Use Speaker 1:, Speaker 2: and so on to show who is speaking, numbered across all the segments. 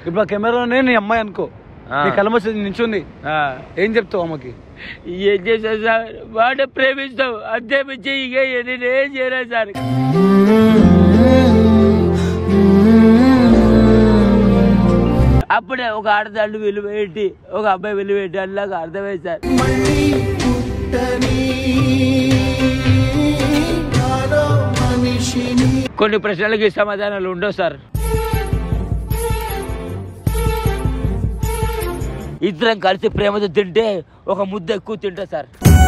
Speaker 1: ఇప్పుడు ఆ కెమెరాలోనే నీ అమ్మాయి అనుకో
Speaker 2: ఆ.
Speaker 1: నీ కళ్ళ వచ్చి నించుంది
Speaker 2: ఆ.
Speaker 1: ఏం చెప్తావు అమ్మకి
Speaker 2: ఏం చేశాను సార్ వాడే ప్రేమిస్తావు అంతే మించి ఇక నేను ఏం చేయలేదు సార్ అప్పుడే ఒక ఆడదాన్ని విలువ ఏంటి ఒక అబ్బాయి విలువ ఏంటి అన్నాక అర్థమైంది సార్ కొన్ని ప్రశ్నలకి సమాధానాలు ఉండవు సార్ ఇద్దరం కలిసి ప్రేమతో తింటే ఒక ముద్ద ఎక్కువ తింటా సార్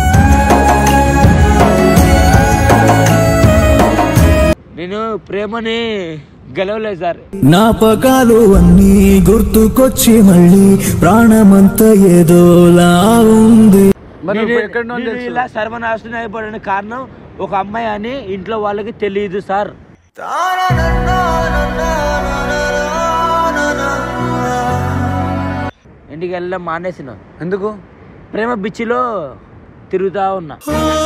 Speaker 2: నేను ప్రేమని గెలవలేదు సార్
Speaker 3: జ్ఞాపకాలు అన్నీ గుర్తుకొచ్చి మళ్ళీ ప్రాణమంతా ఏదోలా ఉంది
Speaker 1: మరి
Speaker 2: నేను-
Speaker 1: ఇప్పుడు ఎక్కడనో
Speaker 2: నేను
Speaker 1: తెలుసు
Speaker 2: ఇలా సర్వనాశనం అయిపోవడానికి కారణం ఒక అమ్మాయి అని ఇంట్లో వాళ్ళకి తెలియదు సార్ ఇంటికి వెళ్ళడం మానేసిన
Speaker 1: ఎందుకు
Speaker 2: ప్రేమ బిచ్చిలో తిరుగుతా ఉన్నా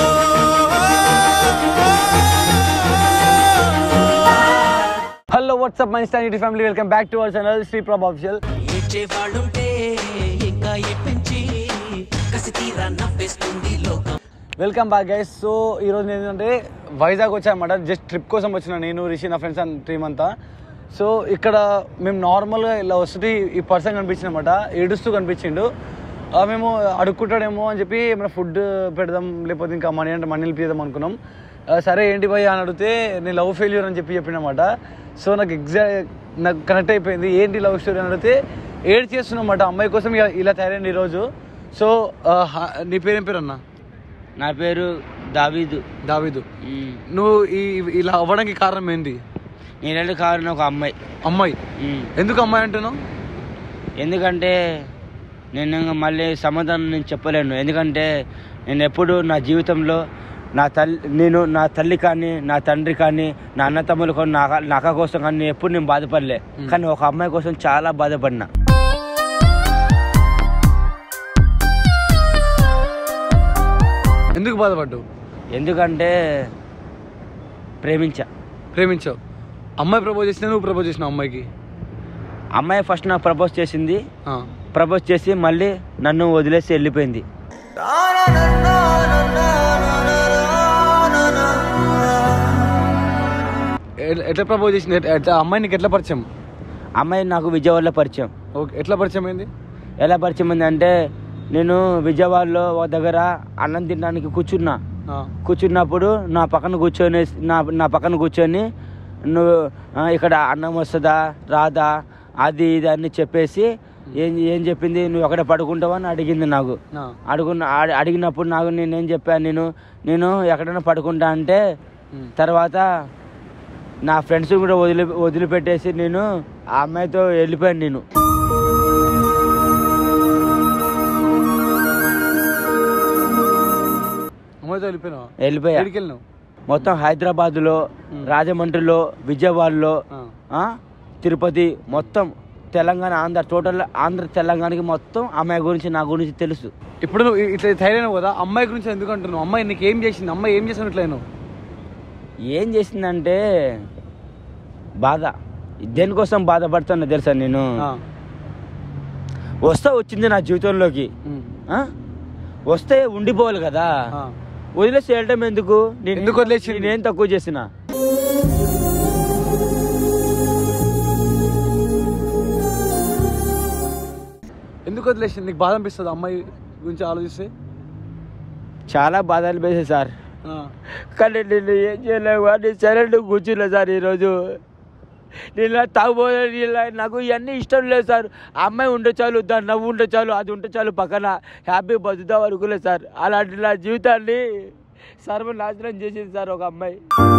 Speaker 1: hello what's up my stand family welcome back to our channel Sri Prabha official
Speaker 4: ఏడ్చేవాళ్ళుంటే ఇంకా ఏడ్పించి కసి తీరా నవ్వేస్తుంది లోకం
Speaker 1: వెల్కమ్ బ్యాక్ గైస్ సో ఈ రోజు నేను ఏంటంటే వైజాగ్ వచ్చానమాట జస్ట్ ట్రిప్ కోసం వచ్చిన నేను రిషి నా ఫ్రెండ్స్ అండ్ టీమ్ అంతా సో ఇక్కడ మేము నార్మల్గా ఇలా వస్తుంటే ఈ పర్సన్ కనిపించిందన్నమాట ఏడుస్తూ కనిపించిండు ఆ, మేము అడుక్కుంటాడేమో అని చెప్పి ఏమైనా ఫుడ్ పెడదాం లేకపోతే ఇంకా మనీ అంటే మనీలు పీదాం అనుకున్నాం ఆ, సరే ఏంటి భయ్ అని అడిగితే నేను లవ్ ఫెయిల్యూర్ అని చెప్పి చెప్పినమాట సో నాకు ఎగ్జాక్ట్ నాకు కనెక్ట్ అయిపోయింది ఏంటి లవ్ స్టోరీ అని అడిగితే ఏడ్ చేస్తున్నమాట అమ్మాయి కోసం ఇలా ఇలా తయారైంది ఈరోజు సో ఆ, హ- నీ పేరేం పేరు అన్నా
Speaker 2: నా పేరు దావీదు
Speaker 1: దావీదు
Speaker 2: ఉమ్.
Speaker 1: నువ్వు ఈ ఇలా అవ్వడానికి కారణం ఏంటి
Speaker 2: నేనంటే కావాలని ఒక అమ్మాయి
Speaker 1: అమ్మాయి
Speaker 2: ఉమ్.
Speaker 1: ఎందుకు అమ్మాయి అంటున్నావు
Speaker 2: ఎందుకంటే నేను ఇంకా మళ్ళీ సమాధానం నేను చెప్పలేను ఎందుకంటే నేను ఎప్పుడు నా జీవితంలో నా తల్లి నేను నా తల్లి కానీ నా తండ్రి కానీ నా అన్న తమ్ములు కానీ నా నా అక్క కోసం కానీ నేను ఎప్పుడు నేను బాధపడలే కానీ ఒక అమ్మాయి కోసం చాలా బాధపడినా
Speaker 1: ఎందుకు బాధపడ్డావు
Speaker 2: ఎందుకంటే ప్రేమించా
Speaker 1: ప్రేమించావు అమ్మాయి ప్రపోజ్ చేసినా నువ్వు ప్రపోజ్ చేసినావు అమ్మాయికి
Speaker 2: అమ్మాయి ఫస్ట్ నాకు ప్రపోజ్ చేసింది
Speaker 1: ఆ.
Speaker 2: ప్రపోజ్ చేసి మళ్ళీ నన్ను వదిలేసి వెళ్ళిపోయింది
Speaker 1: ఎ- ఎట్లా ప్రపోజ్ చేసింది ఎట్లా- ఎట్లా అమ్మాయి నీకు ఎట్లా పరిచయం
Speaker 2: అమ్మాయి నాకు విజయవాడలో పరిచయం
Speaker 1: ఓకే ఎట్లా పరిచయం అయింది
Speaker 2: ఎలా పరిచయం అయింది అంటే నేను విజయవాడలో ఒక దగ్గర అన్నం తినడానికి కూర్చున్నా
Speaker 1: ఆ.
Speaker 2: కూర్చున్నప్పుడు నా పక్కన కూర్చొని నా నా పక్కన కూర్చొని నువ్వు ఆ, ఇక్కడ అన్నం వస్తుందా రాదా అది ఇది అని చెప్పేసి ఏం ఏం చెప్పింది నువ్వు ఎక్కడ పడుకుంటావా అని అడిగింది నాకు
Speaker 1: ఆ.
Speaker 2: అడుగున్న అడి- అడిగినప్పుడు నాకు నేనేం చెప్పాను నేను నేను ఎక్కడైనా పడుకుంటా అంటే
Speaker 1: ఉమ్.
Speaker 2: తర్వాత నా ఫ్రెండ్స్ కూడా వదిలి వదిలిపెట్టేసి నేను ఆ అమ్మాయితో వెళ్ళిపోయాను నేను
Speaker 1: అమ్మాయితో వెళ్ళిపోయినావా
Speaker 2: వెళ్ళిపోయా
Speaker 1: ఎక్కడికి వెళ్ళినావు
Speaker 2: మొత్తం హైదరాబాద్లో రాజమండ్రిలో విజయవాడలో
Speaker 1: ఆ.
Speaker 2: ఆ, తిరుపతి మొత్తం తెలంగాణ ఆంధ్ర టోటల్ ఆంధ్ర తెలంగాణకి మొత్తం అమ్మాయి గురించి నా గురించి తెలుసు
Speaker 1: ఇప్పుడు నువ్వు ఇ- ఇట్లా తయారైనావు కదా అమ్మాయి గురించి ఎందుకు అంటున్నావు అమ్మాయి నీకు ఏం చేసింది అమ్మాయి ఏం చేసాను ఇట్లా అయినావు
Speaker 2: ఏం చేసిందంటే బాధ దేనికోసం బాధపడుతున్నా తెలుసా నేను
Speaker 1: ఆ.
Speaker 2: వస్తా వచ్చింది నా జీవితంలోకి
Speaker 1: ఉమ్.
Speaker 2: ఆ? వస్తే ఉండిపోవాలి కదా
Speaker 1: ఆ.
Speaker 2: వదిలేసి వెళ్ళటం ఎందుకు నేను
Speaker 1: ఎందుకు వదిలేసింది?
Speaker 2: నేనేం తక్కువ చేసిన
Speaker 1: ఎందుకు వదిలేసింది నీకు బాధ అనిపిస్తుంది అమ్మాయి గురించి ఆలోచిస్తే
Speaker 2: చాలా బాధలు వేసే సార్
Speaker 1: ఆ.
Speaker 2: కానీ నేను ఏం చేయలేవు అని సరైన కూర్చున్నా సార్ ఈరోజు నేను ఇలా తాగుబోయే ఇలా నాకు ఇవన్నీ ఇష్టం లేదు సార్ ఆ అమ్మాయి ఉంటే చాలు దాని నవ్వు ఉంటే చాలు అది ఉంటే చాలు పక్కన హ్యాపీ బతుకుతాం అనుకోలేదు సార్ అలాంటి నా జీవితాన్ని సర్వనాశనం చేసింది సార్ ఒక అమ్మాయి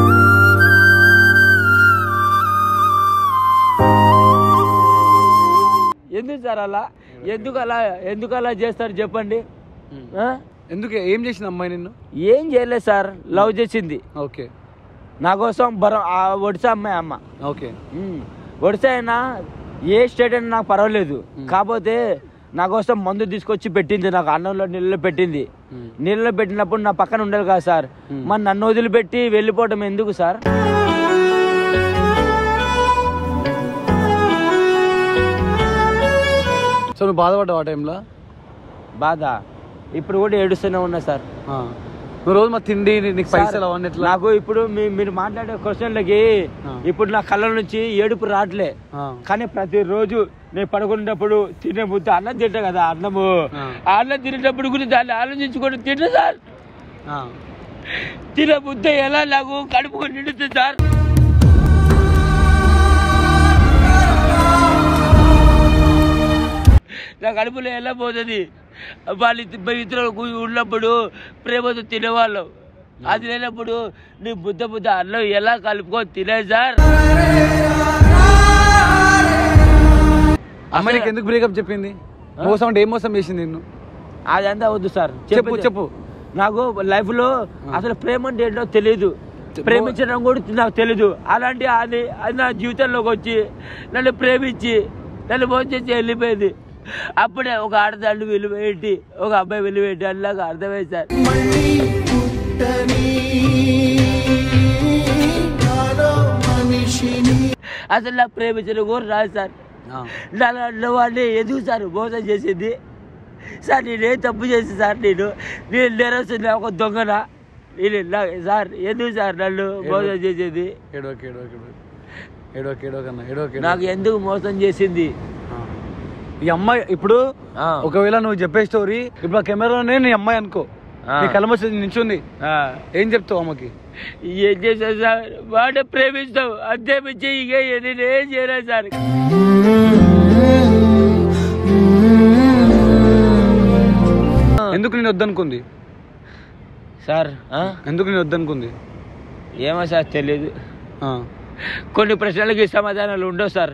Speaker 2: ఎందుకు సార్ అలా ఎందుకు అలా ఎందుకు అలా చేస్తారు చెప్పండి ఆ?
Speaker 1: ఎందుకు ఏం చేసింది అమ్మాయి నిన్ను
Speaker 2: ఏం చేయలేదు సార్ లవ్ చేసింది
Speaker 1: ఓకే
Speaker 2: నా కోసం బర ఆ ఒడిసా అమ్మాయి అమ్మ
Speaker 1: ఓకే
Speaker 2: ఉమ్. ఒడిసా అయినా ఏ స్టేట్ అయినా నాకు పర్వాలేదు కాకపోతే నా కోసం మందు తీసుకొచ్చి పెట్టింది నాకు అన్నంలో నీళ్ళలో పెట్టింది
Speaker 1: ఉమ్.
Speaker 2: నీళ్ళలో పెట్టినప్పుడు నా పక్కన ఉండాలి కదా సార్ మరి నన్ను వదిలిపెట్టి వెళ్ళిపోవడం ఎందుకు సార్
Speaker 1: సో నువ్వు బాధపడ్డావు ఆ టైంలో
Speaker 2: బాధ ఇప్పుడు కూడా ఏడుస్తూనే ఉన్నా సార్
Speaker 1: నువ్వు రోజు మా తిండి నీ- నీకు పైసలు అవన్నీ ఎట్లా
Speaker 2: నాకు ఇప్పుడు మీ- మీరు మాట్లాడే క్వశ్చన్లకి
Speaker 1: ఆ.
Speaker 2: ఇప్పుడు నా కళ్ళ నుంచి ఏడుపు రావట్లే
Speaker 1: ఆ.
Speaker 2: కానీ ప్రతిరోజు నేను పడుకునేటప్పుడు తినే ముద్ద అన్నం తింటా కదా అన్నము
Speaker 1: ఆ.
Speaker 2: ఆ అన్నం తినేటప్పుడు కూడా దాన్ని ఆలోచించుకొని తింటా సార్
Speaker 1: ఆ.
Speaker 2: తినే ముద్ద ఎలా నాకు కడుపుకు నిండుతుంది సార్ నా కడుపులో ఎలా పోతుంది వాళ్ళు ఇద్దరు ఇద్దరు ఉన్నప్పుడు ప్రేమతో తినేవాళ్ళం అది లేనప్పుడు నీ బుద్ధ బుద్ధ అన్నం ఎలా కలుపుకొని తినే సార్
Speaker 1: అమ్మాయి నీకు ఎందుకు బ్రేకప్ చెప్పింది మోసం అంటే ఏం మోసం చేసింది నిన్ను
Speaker 2: అదంతా వద్దు సార్
Speaker 1: చెప్పు చెప్పు
Speaker 2: నాకు లైఫ్ లో అసలు ప్రేమ అంటే ఏంటో తెలియదు ప్రేమించడం కూడా నాకు తెలీదు అలాంటి అది అది నా జీవితంలోకి వచ్చి నన్ను ప్రేమించి నన్ను మోసం చేసి వెళ్ళిపోయింది అప్పుడే ఒక ఆడదాన్ని విలువ ఏంటి ఒక అబ్బాయి విలువ ఏంటి అని నాకు అర్థమైంది సార్ అసలు నా ప్రేమించడం కూడా రాదు సార్
Speaker 1: ఆ.
Speaker 2: నన్ను వాడిని ఎందుకు సార్ మోసం చేసింది సార్ నేనేం తప్పు చేసి సార్ నేను నేను నేరస్తుంది ఒక దొంగన నేను నా- సార్ ఎందుకు సార్ నన్ను మోసం చేసేది
Speaker 1: ఏడోకి ఏడోకి ఏడోకి ఏడోకన్నా ఏడోకి
Speaker 2: నాకు ఎందుకు మోసం చేసింది
Speaker 1: ఈ అమ్మాయి ఇప్పుడు
Speaker 2: ఆ.
Speaker 1: ఒకవేళ నువ్వు చెప్పే స్టోరీ ఇప్పుడు ఆ కెమెరాలోనే నీ అమ్మాయి అనుకో
Speaker 2: ఆ.
Speaker 1: నీ కళ్ళ వచ్చి నించుంది
Speaker 2: ఆ,
Speaker 1: ఏం చెప్తావు అమ్మకి
Speaker 2: ఏం చేశాను సార్ వాడే ప్రేమిస్తావు అంతే మించి ఇక నేను ఏం చేయలేదు సార్
Speaker 1: ఎందుకు నేను వద్దనుకుంది
Speaker 2: సార్ ఆ?
Speaker 1: ఎందుకు నేను వద్దనుకుంది
Speaker 2: ఏమో సార్ తెలియదు
Speaker 1: ఆ.
Speaker 2: కొన్ని ప్రశ్నలకి సమాధానాలు ఉండవు సార్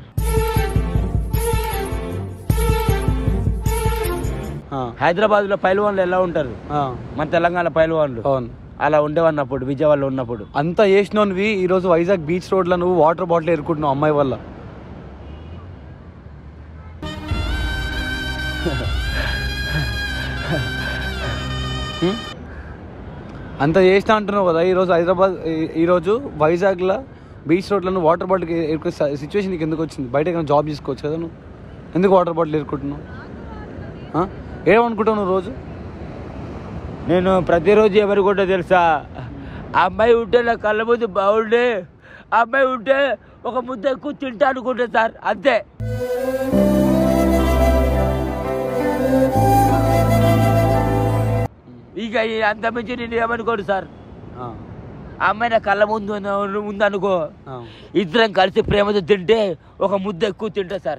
Speaker 1: ఆ.
Speaker 2: హైదరాబాద్ లో పైల్వాన్లు ఎలా ఉంటారు
Speaker 1: ఆ.
Speaker 2: మన తెలంగాణ పైల్వాన్లు
Speaker 1: అవును
Speaker 2: అలా ఉండేవన్నప్పుడు విజయవాడలో ఉన్నప్పుడు
Speaker 1: అంతా చేసినవి ఈ రోజు వైజాగ్ బీచ్ రోడ్ లో నువ్వు వాటర్ బాటిల్ ఎరుకుంటున్నావు అమ్మాయి వల్ల హ్మ్? అంత చేసినా అంటున్నావు కదా ఈరోజు హైదరాబాద్ ఈ- ఈరోజు వైజాగ్లో బీచ్ రోడ్లో నువ్వు వాటర్ బాటిల్ ఎరుకునే సిచ్యువేషన్ నీకు ఎందుకు వచ్చింది బయట ఏమైనా జాబ్ చేసుకోవచ్చు కదా నువ్వు ఎందుకు వాటర్ బాటిల్ ఎరుకుంటున్నావు ఆ? ఏమనుకుంటావు నువ్వు రోజు
Speaker 2: నేను ప్రతిరోజు ఎవరు కూడా తెలుసా ఆ అమ్మాయి ఉంటే నా కళ్ళ ముందు బాగుండే ఆ అమ్మాయి ఉంటే ఒక ముద్ద ఎక్కువ తింటా అనుకుంటా సార్ అంతే ఇక ఈ అంత మించి నేను ఏమనుకోను సార్
Speaker 1: ఆ.
Speaker 2: ఆ అమ్మాయి నా కళ్ళ ముందు ఉన్న- ఉందనుకో
Speaker 1: ఆ.
Speaker 2: ఇద్దరం కలిసి ప్రేమతో తింటే ఒక ముద్ద ఎక్కువ తింటా సార్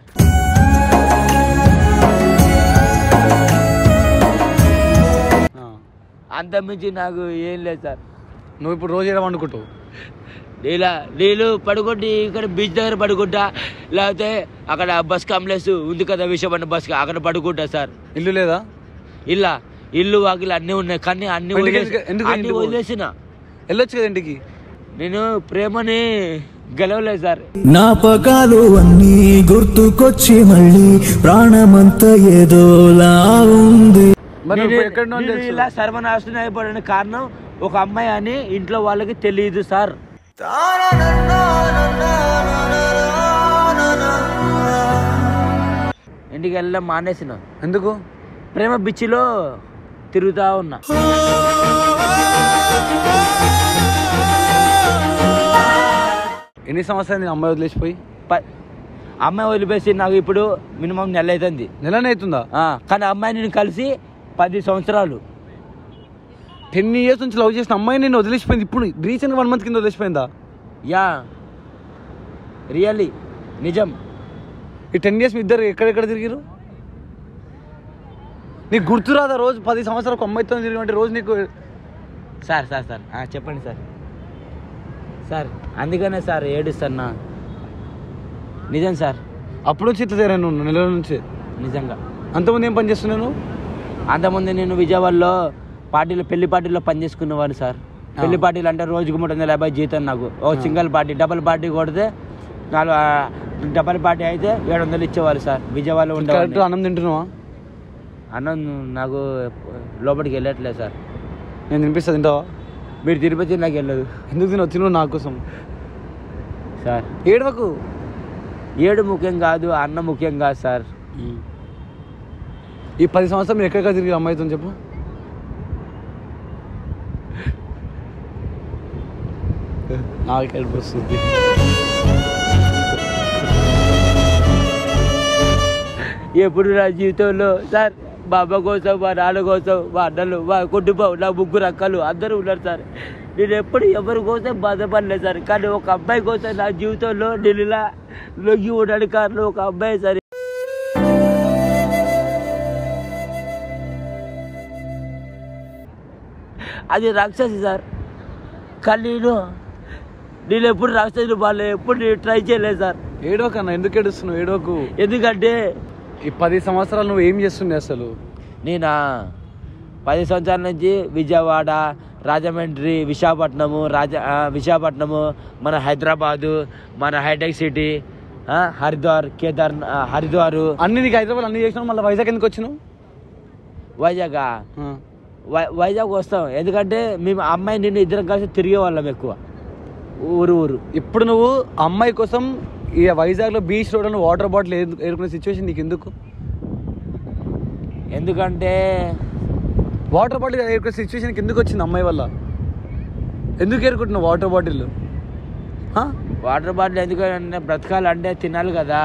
Speaker 1: ఆ.
Speaker 2: అంత మించి నాకు ఏం లేదు సార్
Speaker 1: నువ్వు ఇప్పుడు రోజు ఏడ వండుకుంటావు
Speaker 2: నీలా నీళ్ళు పడుకుంటే ఇక్కడ బీచ్ దగ్గర పడుకుంటా లేకపోతే అక్కడ బస్ కాంప్లెక్స్ ఉంది కదా విషయపడిన బస్ అక్కడ పడుకుంటా సార్
Speaker 1: ఇల్లు లేదా
Speaker 2: ఇల్లా ఇల్లు వాకిలు అన్నీ ఉన్నాయి కానీ అన్ని
Speaker 1: ఎందుకు-
Speaker 2: వదిలేసి-
Speaker 1: ఎందుకు- ఎందుకు
Speaker 2: అన్ని
Speaker 1: ఇంటికి
Speaker 2: వదిలేసిన
Speaker 1: వెళ్ళొచ్చు కదా ఇంటికి
Speaker 2: నేను ప్రేమని గెలవలేదు సార్
Speaker 3: జ్ఞాపకాలు అన్నీ గుర్తుకొచ్చి మళ్ళీ ప్రాణమంతా ఏదోలా ఉంది
Speaker 1: మరి
Speaker 2: నేను-
Speaker 1: నువ్వు ఎక్కడో
Speaker 2: నేను
Speaker 1: తెలుసు
Speaker 2: ఇలా సర్వనాశనం అయిపోవడానికి కారణం ఒక అమ్మాయి అని ఇంట్లో వాళ్ళకి తెలియదు సార్ ఇంటికి వెళ్ళడం మానేసిన
Speaker 1: ఎందుకు
Speaker 2: ప్రేమ బిచ్చిలో తిరుగుతా ఉన్నా
Speaker 1: ఎన్ని సంవత్సరాలు నేను అమ్మాయి వదిలేసిపోయి
Speaker 2: ప- అమ్మాయి వదిలిపేసి నాకు ఇప్పుడు మినిమం నెల అవుతుంది
Speaker 1: నెలనే అవుతుందా
Speaker 2: ఆ, కానీ అమ్మాయి నేను కలిసి పది సంవత్సరాలు
Speaker 1: టెన్ ఇయర్స్ నుంచి లవ్ చేసిన అమ్మాయి నేను వదిలేసిపోయింది ఇప్పుడు రీసెంట్ వన్ మంత్ కింద వదిలేసిపోయిందా
Speaker 2: యా రియల్లీ నిజం
Speaker 1: ఈ టెన్ ఇయర్స్ మీ ఇద్దరు ఎక్కడెక్కడ తిరిగిరు నీకు గుర్తురాదా రోజు పది సంవత్సరాలకు అమ్మాయితో తిరిగి రోజు నీకు
Speaker 2: సార్ సార్ సార్ ఆ, చెప్పండి సార్ సార్ అందుకనే సార్ ఏడుస్తున్నా నిజం సార్
Speaker 1: అప్పుడు నుంచి ఇట్లా తిరిగాను నువ్వు నెల నుంచి
Speaker 2: నిజంగా
Speaker 1: అంతమంది ఏం పని చేస్తున్నాను
Speaker 2: అంతకుముందు నేను విజయవాడలో పార్టీలో పెళ్లి పార్టీలో పనిచేసుకునేవాడు సార్ పెళ్లి పార్టీలు అంటే రోజుకు మూడు వందల యాభై జీతం నాకు ఒక సింగిల్ పార్టీ డబుల్ పార్టీ కొడితే నాలుగు ఆ, డబుల్ పార్టీ అయితే ఏడు వందలు ఇచ్చేవారు సార్ విజయవాడలో
Speaker 1: కరెక్ట్
Speaker 2: ఉండేవాడిని
Speaker 1: అన్నం తింటున్నావా
Speaker 2: అన్నం నాకు లోపలికి వెళ్ళట్లేదు సార్
Speaker 1: నేను తినిపిస్తా తింటావా
Speaker 2: మీరు తిరుపతి నాకు వెళ్ళదు
Speaker 1: ఎందుకు తినవు తిను నా కోసం
Speaker 2: సార్
Speaker 1: ఏడవకు
Speaker 2: ఏడు ముఖ్యం కాదు అన్నం ముఖ్యం కాదు సార్
Speaker 1: ఈ పది సంవత్సరం మీరు ఎక్కడికి తిరిగి అమ్మాయితో చెప్పు నాకు ఏడుపు వస్తుంది
Speaker 2: ఎప్పుడు నా జీవితంలో సార్ మా అమ్మ కోసం మా నాన్న కోసం మా అన్నలు మా కుటుంబం నా ముగ్గురు అక్కలు అందరూ ఉన్నారు సార్ నేను ఎప్పుడు ఎవరి కోసం బాధపడలేదు సార్ కానీ ఒక అబ్బాయి కోసం నా జీవితంలో నేను ఇలా లొంగి ఉండడానికి కారణం ఒక అబ్బాయి సార్ అది రాక్షసి సార్ కానీ నేను నేను ఎప్పుడు రాక్షసులు వాళ్ళు ఎప్పుడు నేను ట్రై చేయలేదు సార్
Speaker 1: ఏడోకన్నా ఎందుకు ఏడుస్తున్నావు ఏడోకు
Speaker 2: ఎందుకంటే
Speaker 1: ఈ పది సంవత్సరాలు నువ్వు ఏం చేస్తుండే అసలు
Speaker 2: నేనా పది సంవత్సరాల నుంచి విజయవాడ రాజమండ్రి విశాఖపట్నము రాజ ఆ, విశాఖపట్నము మన హైదరాబాదు మన హైటెక్ సిటీ ఆ, హరిద్వార్ కేదార్ ఆ, హరిద్వారు
Speaker 1: అన్ని నీకు హైదరాబాద్ అన్ని చేసినావు మళ్ళీ వైజాగ్ ఎందుకు వచ్చినావు
Speaker 2: వైజాగ్
Speaker 1: ఆ.
Speaker 2: వై- వైజాగ్ వస్తాం ఎందుకంటే మేము అమ్మాయి నిన్ను ఇద్దరం కలిసి తిరిగే వాళ్ళం ఎక్కువ ఊరు ఊరు
Speaker 1: ఇప్పుడు నువ్వు అమ్మాయి కోసం ఈ వైజాగ్లో బీచ్ రోడ్ వాటర్ బాటిల్ ఏరుకునే సిచ్యువేషన్ నీకు ఎందుకు
Speaker 2: ఎందుకంటే
Speaker 1: వాటర్ బాటిల్ ఏరుకునే సిచ్యువేషన్ ఎందుకు వచ్చింది అమ్మాయి వల్ల ఎందుకు ఏరుకుంటున్నావు వాటర్ బాటిల్
Speaker 2: వాటర్ బాటిల్ ఎందుకంటే బ్రతకాలంటే తినాలి కదా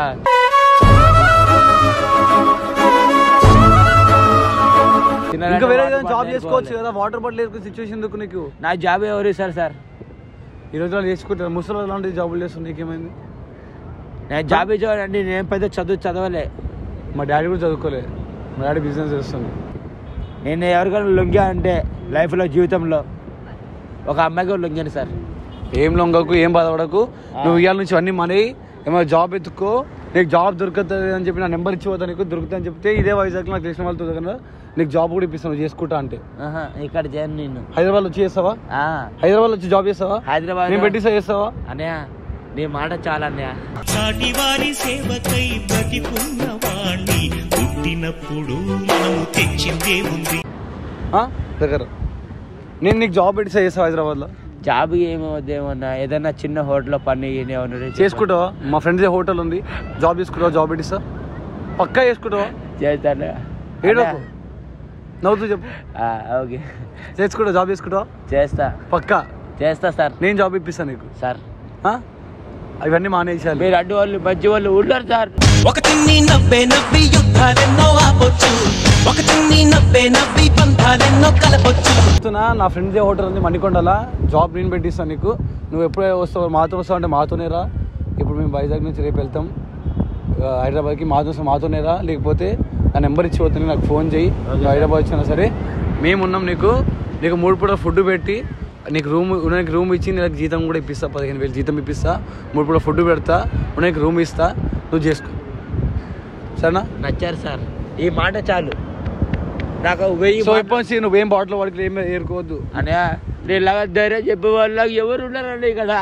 Speaker 2: తినాలంటే
Speaker 1: ఇంకా వేరే
Speaker 2: water
Speaker 1: జాబ్
Speaker 2: bottle
Speaker 1: చేసుకోవచ్చు
Speaker 2: వేసుకోవాలి.
Speaker 1: కదా వాటర్ బాటిల్ ఏరుకునే సిచ్యువేషన్ ఎందుకు నీకు
Speaker 2: నా జాబ్ ఎవరు ఇస్తారు సార్
Speaker 1: ఈ రోజు వాళ్ళు చేసుకుంటారు ముసలి లాంటి జాబులు చేస్తున్నారు నీకేమైంది
Speaker 2: నేను జాబ్ ఇచ్చేవాడండి నేను పెద్ద చదువు చదవలే
Speaker 1: మా డాడీ కూడా చదువుకోలేదు మా డాడీ బిజినెస్ చేస్తుంది
Speaker 2: నేను ఎవరికైనా లొంగా అంటే లైఫ్లో జీవితంలో ఒక అమ్మాయికి లొంగాను సార్
Speaker 1: ఏం లొంగకు ఏం బాధపడకు నువ్వు ఇవాళ నుంచి అన్ని మనీ ఏమైనా జాబ్ ఎత్తుకో నీకు జాబ్ దొరుకుతుంది అని చెప్పి నా నెంబర్ ఇచ్చి పోతా నీకు దొరుకుతుంది అని చెప్తే ఇదే వైజాగ్ నాకు తెలిసిన వాళ్ళతో దగ్గర నీకు జాబ్ కూడా ఇప్పిస్తాను నువ్వు చేసుకుంటా అంటే
Speaker 2: ఆహా, ఇక్కడ చేయను నేను
Speaker 1: హైదరాబాద్ వచ్చి చేస్తావా
Speaker 2: ఆ,
Speaker 1: హైదరాబాద్ వచ్చి జాబ్ చేస్తావా
Speaker 2: హైదరాబాద్
Speaker 1: నేను పెట్టిస్తా చేస్తావా
Speaker 2: అన్నయ్య నీ మాట చాలా అన్నయ్య
Speaker 5: సాటి వారి సేవకై బ్రతికున్న వాణ్ణి పుట్టినప్పుడు మనము తెచ్చిందే ఉంది
Speaker 1: ఆ? దగ్గర నేను నీకు జాబ్ పెట్టిస్తా చేస్తావా హైదరాబాద్లో
Speaker 2: జాబ్ ఏమవుద్దేమన్నా ఏదైనా చిన్న హోటల్లో పని ఏమన్నా
Speaker 1: చేసుకుంటావా మా ఫ్రెండ్స్ హోటల్ ఉంది జాబ్ చేసుకుంటావా జాబ్ పెట్టిస్తా పక్కా చేసుకుంటావా
Speaker 2: చేస్తాను
Speaker 1: ఏడో
Speaker 2: అన్నయ్య,
Speaker 1: నవ్వుతూ చెప్పు
Speaker 2: ఆ, ఓకే
Speaker 1: చేసుకుంటావా జాబ్ చేసుకుంటావా
Speaker 2: చేస్తా
Speaker 1: పక్కా
Speaker 2: చేస్తా సార్
Speaker 1: నేను జాబ్ ఇప్పిస్తాను నీకు
Speaker 2: సార్
Speaker 1: ఆ? ఇవన్నీ మానేసేయాలి
Speaker 2: మీరు అడ్డు వాళ్ళు మంచి వాళ్ళు ఉన్నారు సార్
Speaker 4: ఒక చిన్ని నవ్వే నవ్వి యుద్ధాలెన్నో ఆపొచ్చు ఒక చిన్ని నవ్వే నవ్వి పంథాలెన్నో కలపొచ్చు
Speaker 1: చెప్తున్నా నా ఫ్రెండ్స్ హోటల్ ఉంది మణికొండల జాబ్ నేను పెట్టిస్తాను నీకు నువ్వు ఎప్పుడే వస్తావు మాతో వస్తావు అంటే మాతోనే రా ఇప్పుడు మేము వైజాగ్ నుంచి రేపు వెళ్తాం ఆ, హైదరాబాద్కి మాతో వస్తే మాతోనే రా లేకపోతే నా నెంబర్ ఇచ్చి పోతుంది నాకు ఫోన్ చేయి నువ్వు హైదరాబాద్ వచ్చినా సరే మేము ఉన్నాం నీకు నీకు మూడు పూట ఫుడ్ పెట్టి నీకు రూమ్ ఉండడానికి రూమ్ ఇచ్చి నీకు జీతం కూడా ఇప్పిస్తా పదిహేను వేలు జీతం ఇప్పిస్తా మూడు పూట ఫుడ్ పెడతా ఉండడానికి రూమ్ ఇస్తా నువ్వు చేసుకో సరేనా
Speaker 2: నచ్చారు సార్ ఈ మాట చాలు నాకు వెయ్యి
Speaker 1: సో
Speaker 2: మాటలు-
Speaker 1: ఇప్పటి నుంచి నువ్వేం బాటిల్ వాడికి ఏం ఏరుకోవద్దు
Speaker 2: అన్నయ్య నీలాగా ధైర్యం చెప్పే వాళ్ళు ఎవరు ఉన్నారండి ఇక్కడ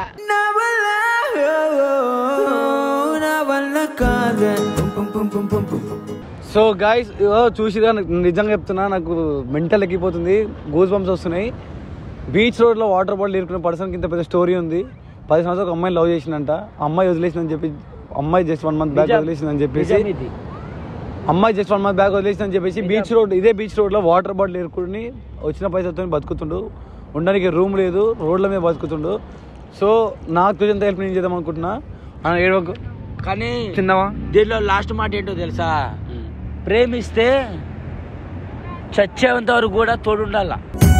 Speaker 1: సో గాయస్ చూసిగా నిజంగా చెప్తున్నా నాకు మెంటల్ ఎక్కిపోతుంది గూస్ బంప్స్ వస్తున్నాయి బీచ్ రోడ్లో వాటర్ బాటిల్ ఇరుకున్న పర్సన్కి ఇంత పెద్ద స్టోరీ ఉంది పది సంవత్సరాలు ఒక అమ్మాయి లవ్ చేసిందంట అమ్మాయి వదిలేసిందని చెప్పి అమ్మాయి జస్ట్ వన్ మంత్ బ్యాక్
Speaker 2: నిజం.
Speaker 1: వదిలేసిందని చెప్పేసి
Speaker 2: నిజం ఇది.
Speaker 1: అమ్మాయి జస్ట్ వన్ మంత్ బ్యాక్ వదిలేసిందని చెప్పేసి బీచ్ రోడ్ ఇదే బీచ్ రోడ్లో వాటర్ బాటిల్ ఇరుకుని వచ్చిన పైసలతో బతుకుతుండు ఉండడానికి రూమ్ లేదు రోడ్ల మీద బతుకుతుండు సో నాకు తెలిసినంత హెల్ప్ నేను చేద్దాం అనుకుంటున్నా ఆ, ఏడవకు
Speaker 2: కానీ
Speaker 1: తిన్నావా
Speaker 2: దీనిలో లాస్ట్ మాట ఏంటో తెలుసా ప్రేమిస్తే చచ్చేంత వరకు కూడా తోడుండాల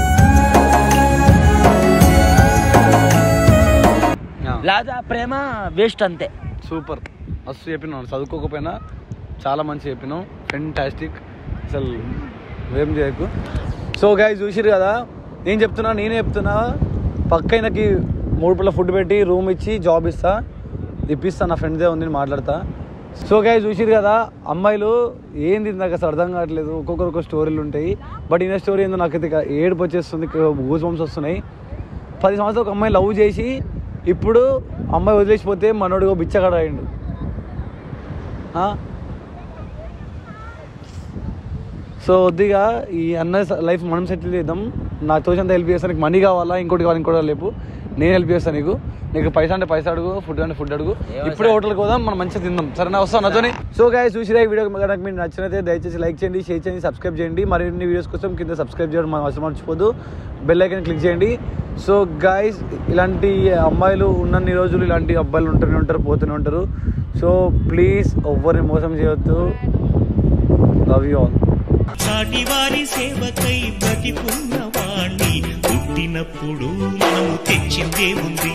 Speaker 2: లేదా ప్రేమ వేస్ట్ అంతే
Speaker 1: సూపర్ మస్తు చెప్పినావు చదువుకోకపోయినా చాలా మంచి చెప్పినావు ఫెంటాస్టిక్ అసలు ఏం చేయకు సో గాయ చూసిరు కదా నేను చెప్తున్నా నేనే చెప్తున్నా పక్కనకి మూడు పూల ఫుడ్ పెట్టి రూమ్ ఇచ్చి జాబ్ ఇస్తా ఇప్పిస్తా నా ఫ్రెండ్దే ఉంది నేను మాట్లాడతా సో గాయ చూసిరు కదా అమ్మాయిలు ఏంది నాకు అసలు అర్థం కావట్లేదు ఒక్కొక్కరు ఒక్కొక్క స్టోరీలు ఉంటాయి బట్ ఈయన స్టోరీ ఏందో నాకైతే ఇక ఏడుపు వచ్చేస్తుంది గూస్ బంప్స్ వస్తున్నాయి పది సంవత్సరాలు ఒక అమ్మాయి లవ్ చేసి ఇప్పుడు అమ్మాయి వదిలేసిపోతే మనోడు బిచ్చగాడు అయ్యిండు ఆ? సో వద్దిగా ఈ అన్న లైఫ్ మనం సెటిల్ చేద్దాం నాకు తోచంత హెల్ప్ చేస్తాను నీకు మనీ కావాలా ఇంకోటి కావాలి ఇంకోటి కావాలి లేపు నేను హెల్ప్ చేస్తాను నీకు నీకు పైసా అంటే పైసా అడుగు ఫుడ్ అంటే ఫుడ్ అడుగు ఇప్పుడే హోటల్కి పోదాం మనం మంచిగా తిందాం సరేనా వస్తాను నాతోని సో గాయ చూసిరా ఈ వీడియో కనుక మీకు నచ్చినైతే దయచేసి లైక్ చేయండి షేర్ చేయండి సబ్స్క్రైబ్ చేయండి మరిన్ని వీడియోస్ కోసం కింద సబ్స్క్రైబ్ చేయడం మనం అసలు మర్చిపోదు బెల్ ఐకన్ క్లిక్ చేయండి సో గాయస్ ఇలాంటి అమ్మాయిలు ఉన్నన్ని రోజులు ఇలాంటి అబ్బాయిలు ఉంటూనే ఉంటారు పోతూనే ఉంటారు సో ప్లీజ్ ఎవ్వరిని మోసం చేయొద్దు లవ్ యూ ఆల్
Speaker 5: సాటి వారి సేవకై బ్రతికున్న వాణ్ణి పుట్టినప్పుడు మనము తెచ్చిందే ఉంది